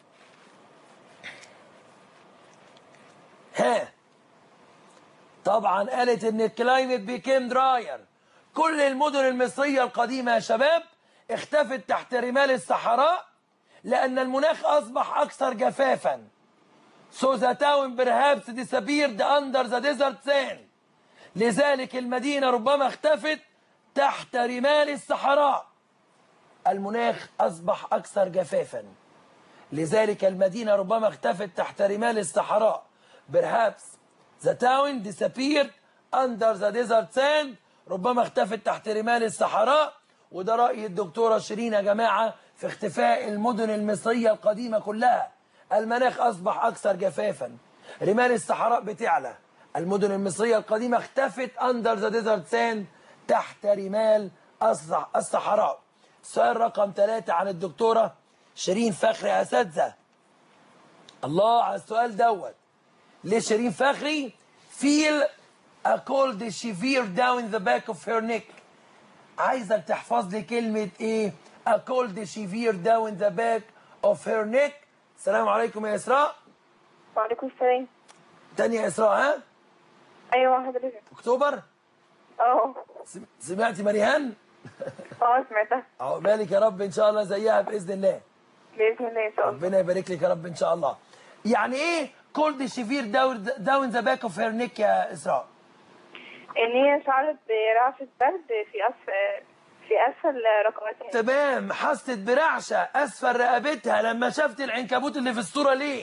ها طبعا قالت ان الكلايمت بيكيم دراير كل المدن المصرية القديمة يا شباب اختفت تحت رمال الصحراء لأن المناخ أصبح أكثر جفافا So the town perhaps disappeared under the desert sand لذلك المدينة ربما اختفت تحت رمال الصحراء المناخ أصبح أكثر جفافا لذلك المدينة ربما اختفت تحت رمال الصحراء perhaps the town disappeared under the desert sand ربما اختفت تحت رمال الصحراء وده رأي الدكتورة شيرين يا جماعة في اختفاء المدن المصرية القديمة كلها المناخ أصبح أكثر جفافا رمال الصحراء بتعلى المدن المصرية القديمة اختفت under the desert sand تحت رمال الصح- الصحراء السؤال رقم ثلاثة عن الدكتورة شيرين فخري أساتذة الله على السؤال دوت ليه شيرين فخري feel a cold shiver down in the back of her neck عايزك تحفظ لي كلمة ايه a cold shiver down in the back of her neck السلام عليكم يا إسراء وعليكم السلام تاني يا إسراء ها ايوه حضرتك أكتوبر اه سم- سمعتي مريهان اه سمعتها عقبالك يا رب إن شاء الله زيها بإذن الله باذن الله ان شاء الله ربنا يبارك لك يا رب إن شاء الله يعني ايه cold shiver down down in the back of her neck يا إسراء ان هي شعرت برعشة برد في اسفل في اسفل ركبتها تمام حست برعشة أسفل رقبتها لما شافت العنكبوت اللي في الصورة ليه؟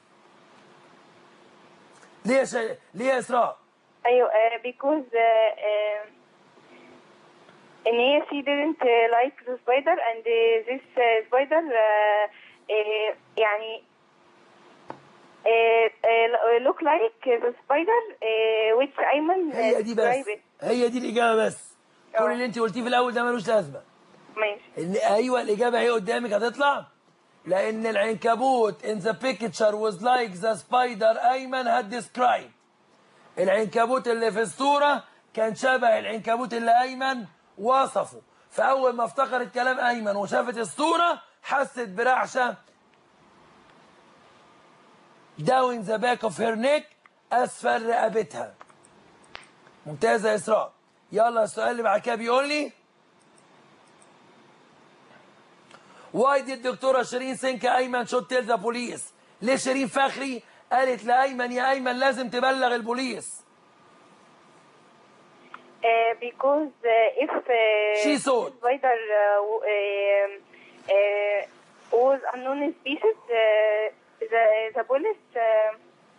ليه يا شي... ليه يا إسراء؟ ايوه uh, because uh, uh, ان هي she didn't uh, like the spider and uh, this uh, spider uh, uh, يعني uh, uh, look like the spider uh, which أيمن uh, هي دي بس describe it. هي دي الإجابة بس كل أه. اللي أنت قلتيه في الأول ده ملوش لازمة ماشي إن أيوه الإجابة هي قدامك هتطلع لأن العنكبوت in the picture was like the spider أيمن had described العنكبوت اللي في الصورة كان شبه العنكبوت اللي أيمن وصفه فأول ما افتكرت كلام أيمن وشافت الصورة حست برعشة down the back of her neck أسفل رقبتها ممتازة يا إسراء يلا السؤال اللي بعد كده بيقول لي Why did دكتورة شيرين think أيمن should tell the police؟ ليه شيرين فخري قالت لأيمن يا أيمن لازم تبلغ البوليس؟ Uh, because uh, if uh, She saw it. spider uh, w- uh, uh, was unknown species, uh, the the police uh,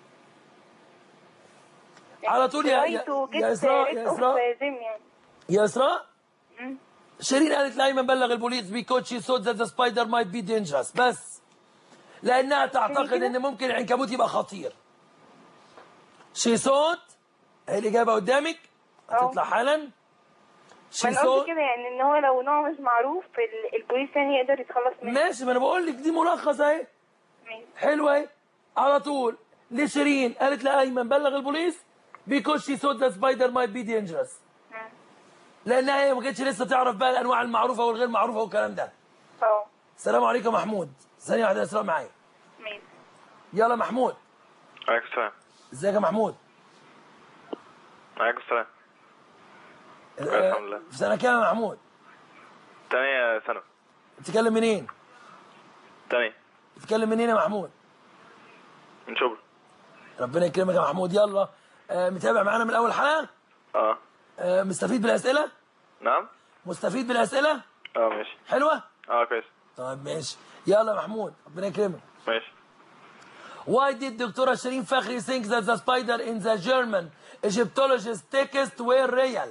على طول يا try يا, to get يا إسراء rid يا of إسراء uh, them يعني. يا إسراء مم. شيرين قالت لأيمن بلغ البوليس because she thought that the spider might be dangerous بس لأنها تعتقد كده؟ إن ممكن العنكبوت يبقى خطير she thought هي الإجابة قدامك هتطلع حالا she ما انا قلت thought كده يعني ان هو لو نوع مش معروف ال- البوليس يعني يقدر يتخلص منه ماشي ما أنا بقول لك دي ملخص أهي ماشي. حلوة اهي على طول لشيرين قالت لأيمن بلغ البوليس because she thought the spider might be dangerous مم. لأنها هي ما كانتش لسه تعرف بقى الأنواع المعروفة والغير معروفة والكلام ده اه السلام عليكم يا محمود ثانية واحدة يا إسراء معايا ماشي يلا محمود عليكم السلام ازيك يا محمود عليكم السلام آه، الحمد لله. في سنة كام يا محمود تانية ثانوي بتتكلم منين تانية بتتكلم منين يا محمود من شبرا ربنا يكرمك يا محمود يلا آه، متابع معانا من أول حلقة اه آه، مستفيد بالأسئلة نعم مستفيد بالأسئلة اه ماشي حلوة اه كويس طيب ماشي يلا يا محمود ربنا يكرمك ماشي Why did دكتورة شيرين فخري think that the spider in the German Egyptologist text were real?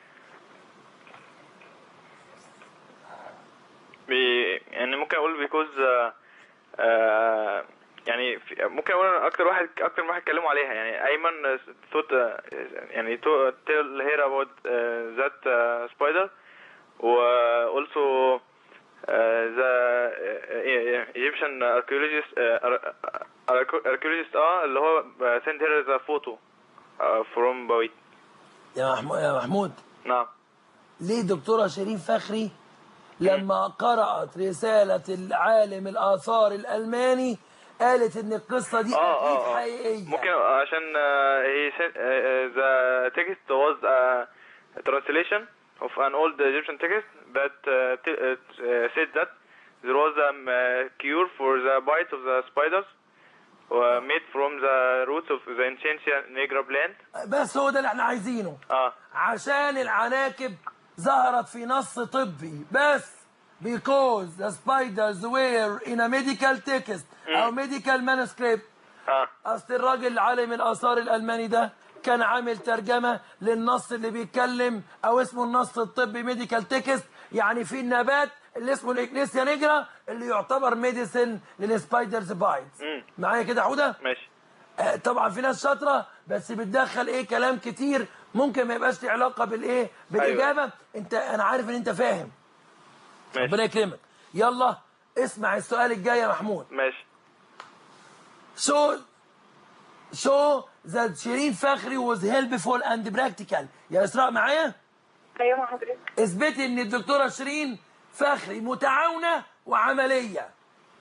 بي يعني ممكن اقول بيكوز آه آه يعني في ممكن اقول أنا اكتر واحد اكتر من واحد اتكلموا عليها يعني ايمن ثوت يعني تو تيل هير اباوت ذات سبايدر و also ذا ايجيبشن archaeologist آه، archaeologist اه اللي هو send her the photo آه، from بويت يا محمود يا محمود نعم ليه دكتورة شيرين فخري لما قرأت رسالة العالم الآثار الألماني قالت إن القصة دي اه أكيد اه اه حقيقية ممكن عشان uh, he said uh, the text was a translation of an old Egyptian text that uh, t- uh, said that there was a um, uh, cure for the bite of the spiders uh, made from the roots of the Incentia nigra plant. بس هو ده اللي احنا عايزينه اه عشان العناكب ظهرت في نص طبي بس because the spiders were in a medical text او medical manuscript اه اصل الراجل عالم الاثار الالماني ده كان عامل ترجمه للنص اللي بيتكلم او اسمه النص الطبي ميديكال تكست يعني في النبات اللي اسمه الاكنيسيا نيجرا اللي يعتبر ميديسن للسبايدرز بايتس مم. معايا كده يا حوده ماشي آه، طبعا في ناس شاطره بس بتدخل ايه كلام كتير ممكن ما يبقاش له علاقه بالايه بالاجابه انت انا عارف ان انت فاهم ربنا ماشي يكرمك يلا اسمع السؤال الجاي يا محمود ماشي show show that شيرين فخري was helpful and practical يا اسراء معايا ايوه مع حضرتك اثبتي ان الدكتوره شيرين فخري متعاونه وعمليه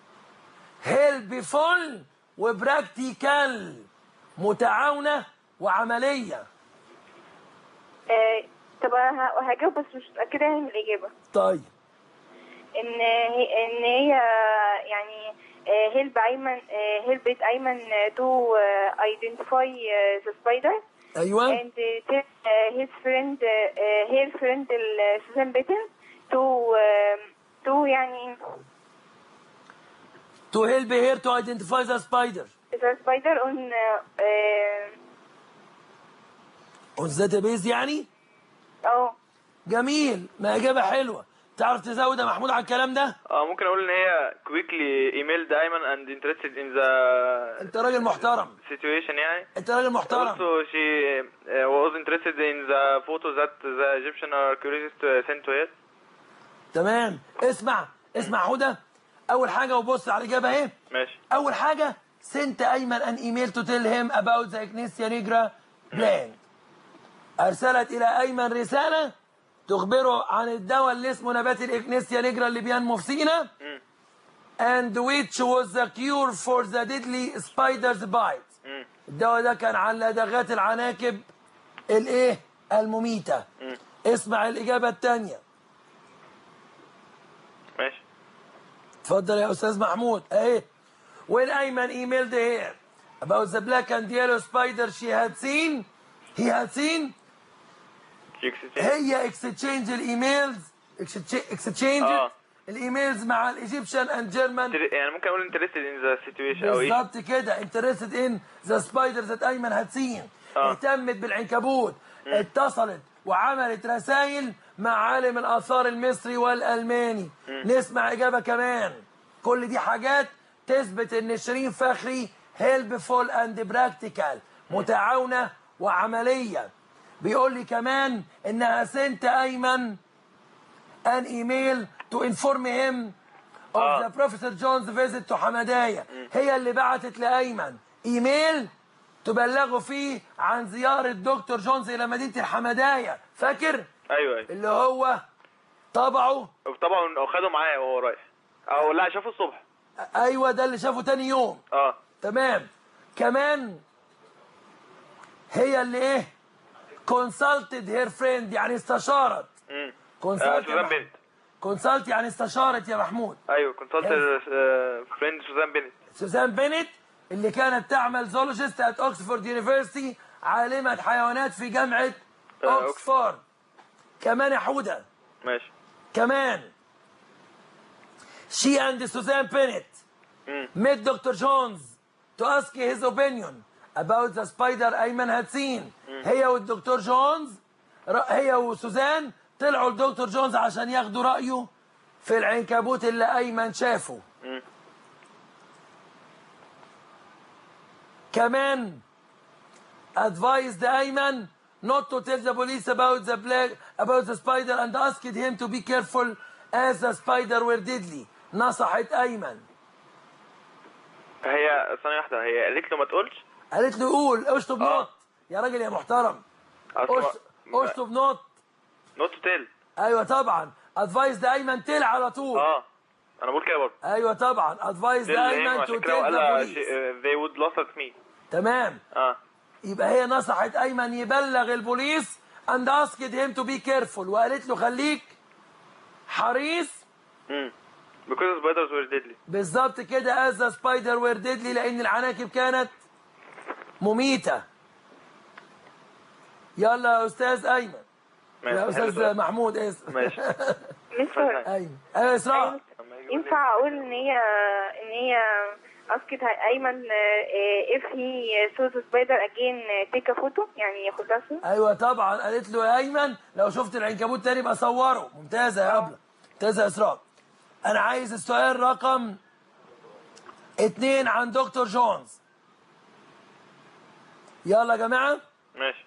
helpful وبراكتيكال متعاونه وعمليه آه، طب أنا ه- هجاوب بس مش متأكدة يعني من الإجابة طيب إن هي إن هي يعني هيلب أيمن هيلبت أيمن to uh, identify uh, the spider ايوه and uh, tell uh, his friend uh, uh, her friend ال- Susan Bitten to um, to يعني to help her to identify the spider the spider on uh, uh, on database يعني اه جميل ما اجابه حلوه تعرف تزود يا محمود على الكلام ده اه ممكن اقول ان هي quickly emailed ايمن and interested in the انت راجل محترم situation يعني انت راجل محترم Also, she uh, was interested in the photos that the Egyptian archaeologists uh, sent to her. تمام اسمع اسمع هدى اول حاجه وبص على الاجابه اهي ماشي اول حاجه سنت ايمن ان ايميل تو تيل هيم اباوت ذا اكنيسيا نيجرا بلان ارسلت الى ايمن رساله تخبره عن الدواء اللي اسمه نبات الاكنيسيا نيجرا اللي بينمو في سينا and which was the cure for the deadly spider's bite مم. الدواء ده كان عن لدغات العناكب الايه المميته اسمع الاجابه الثانيه ماشي اتفضل يا استاذ محمود اهي when ايمن emailed here about the black and yellow spider she had seen he had seen She exchanged- هي exchange الايميلز exchange آه. الايميلز مع الايجيبشن اند جيرمان يعني ممكن اقول interested in the situation او ايه بالظبط كده interested in the spider that ايمن had seen آه. اهتمت بالعنكبوت اتصلت وعملت رسائل مع عالم الاثار المصري والالماني نسمع اجابه كمان كل دي حاجات تثبت ان شيرين فخري helpful and practical متعاونه وعمليه بيقول لي كمان انها سنت ايمن an email to inform him of آه. the Professor John's visit to حمدايا هي اللي بعتت لأيمن ايميل تبلغه فيه عن زيارة دكتور جونز إلى مدينة الحمدايا فاكر ايوه ايوه اللي هو طبعه طبعا خده معاه وهو رايح او لا شافه الصبح أيوة ده اللي شافه تاني يوم اه تمام كمان هي اللي ايه consulted her friend يعني استشارت امم consult آه، يا سوزان محمود. بنت consult يعني استشارت يا محمود ايوه كونسلت فريند سوزان بنت سوزان بينت اللي كانت تعمل زولوجيست ات اوكسفورد يونيفرسيتي عالمة حيوانات في جامعة آه، اوكسفورد كمان يا حودة ماشي كمان she and Suzanne Bennett امم met Dr. Jones to ask his opinion about the spider أيمن had seen هي والدكتور جونز ر- هي وسوزان طلعوا لدكتور جونز عشان ياخدوا رأيه في العنكبوت اللي أيمن شافه مم. كمان advised أيمن not to tell the police about the black about the spider and asked him to be careful as the spider were deadly نصحت أيمن هي ثانية واحدة هي قالت له ما تقولش قالت له قول اشطب آه. نوت يا راجل يا محترم اصل أش- اشطب نوت نوت تو تيل ايوه طبعا ادفايس ده ايمن تل على طول اه انا بقول كده برضه ايوه طبعا ادفايس تيل ده هيم ايمن تو عشان تيل كده وقال ذا لها بوليس they would lost at me تمام اه يبقى هي نصحت ايمن يبلغ البوليس and asked him to be careful وقالت له خليك حريص امم because spiders were deadly بالظبط كده as the spider were deadly لان العناكب كانت مميتة يلا يا استاذ ايمن يا ماشي استاذ محمود اسف ماشي مستر ايمن ايوه اسراء ينفع اقول ان هي ان هي اسكت ايمن if he saw the spider again take a photo يعني ياخدها صورة ايوه طبعا قالت له يا ايمن لو شفت العنكبوت تاني يبقى صوره ممتازه يا ابله ممتازه يا اسراء انا عايز السؤال رقم اتنين عن دكتور جونز يلا يا جماعه ماشي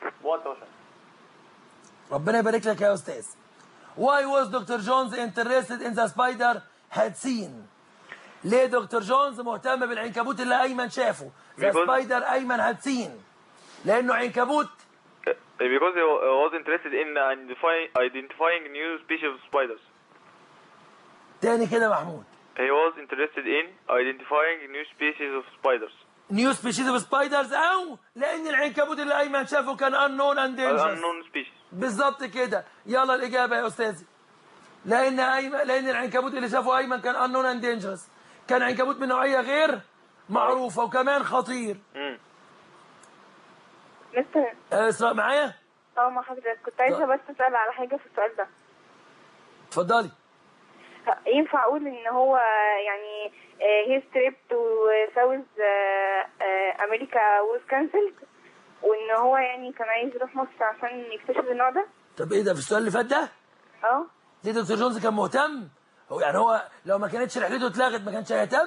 ربنا يبارك لك يا استاذ Why was Dr. Jones interested in the spider had seen? ليه دكتور جونز مهتم بالعنكبوت اللي ايمن شافه؟ The Because- spider ايمن had seen. لانه عنكبوت because he wa- was interested in identifying identifying new species of spiders تاني كده محمود. he was interested in identifying new species of spiders نيو سبيشيز اوف سبايدرز او لان العنكبوت اللي ايمن شافه كان unknown and an dangerous. unknown species بالظبط كده يلا الاجابه يا استاذي لان ايمن لان العنكبوت اللي شافه ايمن كان unknown and dangerous. كان عنكبوت من نوعيه غير معروفه وكمان خطير. مم. مستر آه، اسراء معايا؟ اه ما حضرتك كنت عايزة بس اسأل على حاجة في السؤال ده اتفضلي. ينفع اقول ان هو يعني هي ستريب تو ساوث امريكا ووز كانسلد وان هو يعني كان عايز يروح مصر عشان يكتشف النوع ده طب ايه ده في السؤال اللي فات ده؟ اه ليه دكتور جونز كان مهتم؟ هو يعني هو لو ما كانتش رحلته اتلغت ما كانش هيهتم؟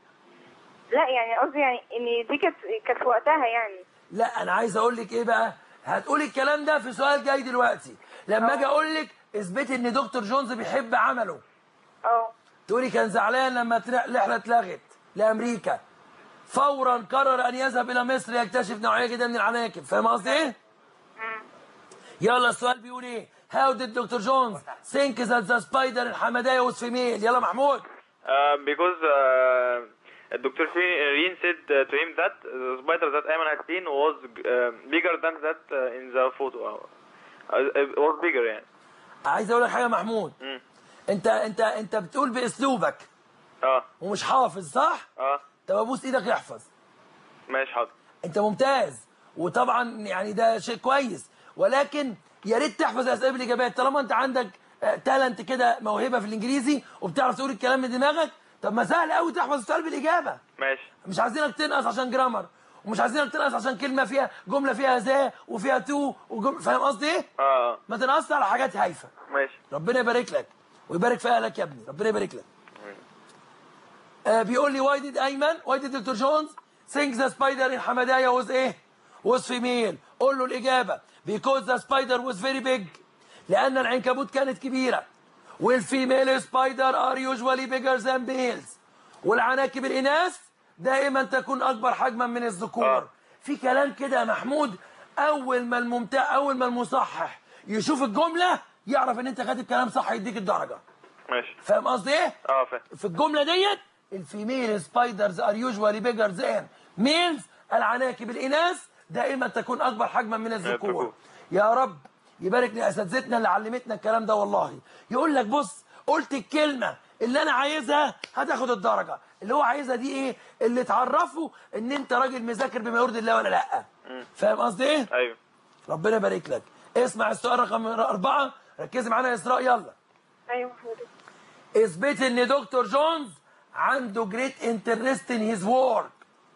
لا يعني قصدي يعني ان دي كانت كانت في وقتها يعني لا انا عايز اقول لك ايه بقى؟ هتقولي الكلام ده في سؤال جاي دلوقتي لما اجي اقول لك اثبتي ان دكتور جونز بيحب عمله اه تقولي كان زعلان لما تر- الرحله اتلغت لامريكا فورا قرر ان يذهب الى مصر يكتشف نوعيه جديده من العناكب فاهم قصدي ايه؟ يلا السؤال بيقول ايه؟ How did Dr. Jones think that the spider in Hamadaya was female؟ يلا محمود Uh, because uh, Dr. Reen said uh, to him that the spider that Ayman had seen was uh, bigger than that uh, in the photo. Uh, it was bigger يعني. عايز اقول لك حاجه يا محمود مم. انت انت انت بتقول باسلوبك اه ومش حافظ صح؟ اه طب ابوس ايدك يحفظ ماشي حاضر. انت ممتاز وطبعا يعني ده شيء كويس ولكن يا ريت تحفظ الاسئله بالاجابات طالما انت عندك تالنت كده موهبه في الانجليزي وبتعرف تقول الكلام من دماغك طب ما سهل قوي تحفظ السؤال بالاجابه ماشي مش عايزينك تنقص عشان جرامر ومش عايزينك تنقص عشان كلمه فيها جمله فيها ذا وفيها تو وجم... فاهم قصدي ايه؟ اه اه ما تنقصش على حاجات هايفه ماشي. ربنا يبارك لك ويبارك في اهلك يا ابني ربنا يبارك لك آه بيقول لي واي ديد ايمن واي ديد دكتور جونز think the spider in حمدايا was ايه was female قول له الاجابه because the spider was very big لان العنكبوت كانت كبيره والفيميل سبايدر are usually bigger than males والعناكب الاناث دائما تكون اكبر حجما من الذكور آه. في كلام كده يا محمود اول ما الممتع اول ما المصحح يشوف الجمله يعرف ان انت كاتب كلام صح يديك الدرجه ماشي. فاهم قصدي ايه اه فاهم. في الجمله ديت الفيميل سبايدرز ار يوجوالي بيجر ذان ميلز العناكب الاناث دائما تكون اكبر حجما من الذكور الذكور. يا رب يبارك لاساتذتنا اللي علمتنا الكلام ده والله يقول لك بص قلت الكلمه اللي انا عايزها هتاخد الدرجه اللي هو عايزها دي ايه اللي تعرفه ان انت راجل مذاكر بما يرضي الله ولا لا فاهم قصدي ايه ايوه. ربنا يبارك لك اسمع السؤال رقم أربعة ركزي معانا يا إسراء يلا ايوه حضرتك اثبت ان دكتور جونز عنده جريت انترست ان هيز وورك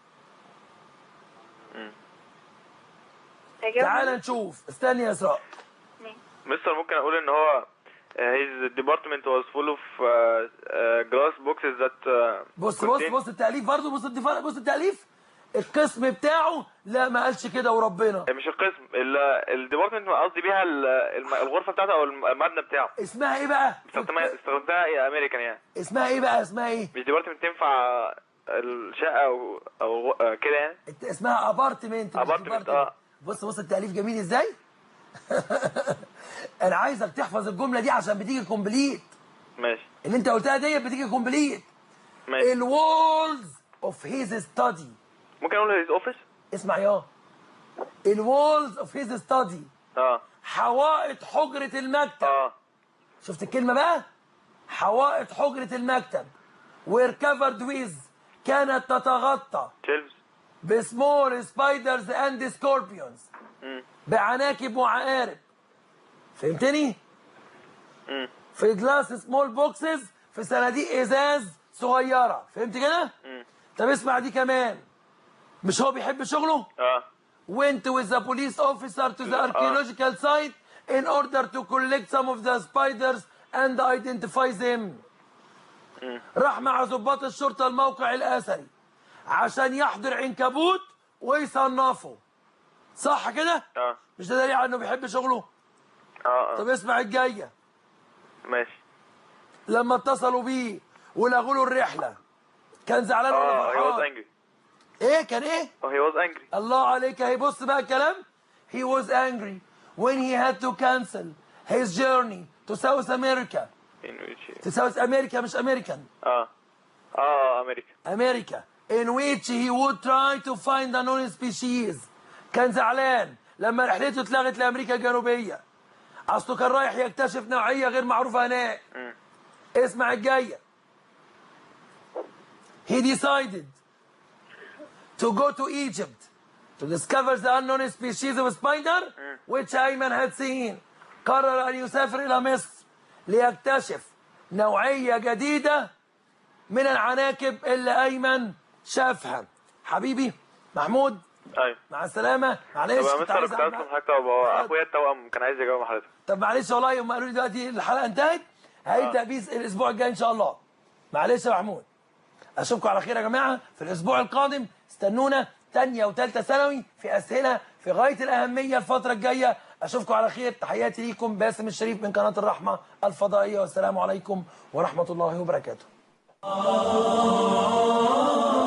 إجابة تعال نشوف استني يا اسراء مستر ممكن اقول ان هو uh, his department was full of uh, uh, glass boxes that uh, بص بص contain- بص التأليف برضه بص الدفاع بص التأليف القسم بتاعه لا ما قالش كده وربنا مش القسم الديبارتمنت قصدي بيها ال- الم- الغرفه بتاعته او الم- المبنى بتاعه اسمها ايه بقى استخدمها استخدمتها يا امريكان يعني اسمها ايه بقى اسمها ايه مش ديبارتمنت تنفع الشقه او او غ- آه، كده يعني انت اسمها ابارتمنت مش Apartment، department. آه. بص بص التأليف جميل ازاي انا عايزك تحفظ الجمله دي عشان بتيجي كومبليت ماشي اللي انت قلتها ديت بتيجي كومبليت ماشي الوولز اوف هيز ستادي ممكن اقول هيز اوفيس اسمع يا الوولز اوف هيز ستادي اه حوائط حجرة المكتب اه شفت الكلمة بقى حوائط حجرة المكتب were covered with كانت تتغطى شيلفز بسمول سبايدرز اند سكوربيونز بعناكب وعقارب فهمتني؟ مم. في جلاس سمول بوكسز في صناديق ازاز صغيره فهمت كده؟ طب اسمع دي كمان مش هو بيحب شغله؟ اه went with the police officer to the archaeological site in order to collect some of the spiders and identify them راح مع ضباط الشرطة الموقع الأثري عشان يحضر عنكبوت ويصنفه صح كده؟ اه مش ده دليل على انه بيحب شغله؟ اه طب اه اسمع الجاية ماشي لما اتصلوا بيه ولغوا له الرحلة كان زعلان ولا اه he was فرحان؟ angry ايه كان ايه؟ oh he was angry الله عليك هي بص بقى الكلام he was angry when he had to cancel his journey to South America in which to South America مش American اه اه امريكا America in which he would try to find a known species كان زعلان لما رحلته اتلغت لأمريكا الجنوبية أصله كان رايح يكتشف نوعية غير معروفة هناك اسمع الجاية he decided to go to Egypt to discover the unknown species of spider which أيمن had seen قرر أن يسافر إلى مصر ليكتشف نوعية جديدة من العناكب اللي أيمن شافها حبيبي محمود ايوه مع السلامة معلش طب يا كنت مستر عايز كنت أعمل- عايز حاجه طب هو اخويا التوأم كان عايز يجاوب مع حضرتك طب معلش والله هم قالوا لي دلوقتي الحلقة انتهت هيبدأ بيه الأسبوع الجاي إن شاء الله معلش يا محمود أشوفكم على خير يا جماعة في الأسبوع القادم استنونا تانية وتالتة ثانوي في أسئلة في غاية الأهمية الفترة الجاية أشوفكم على خير تحياتي ليكم باسم الشريف من قناة الرحمة الفضائية والسلام عليكم ورحمة الله وبركاته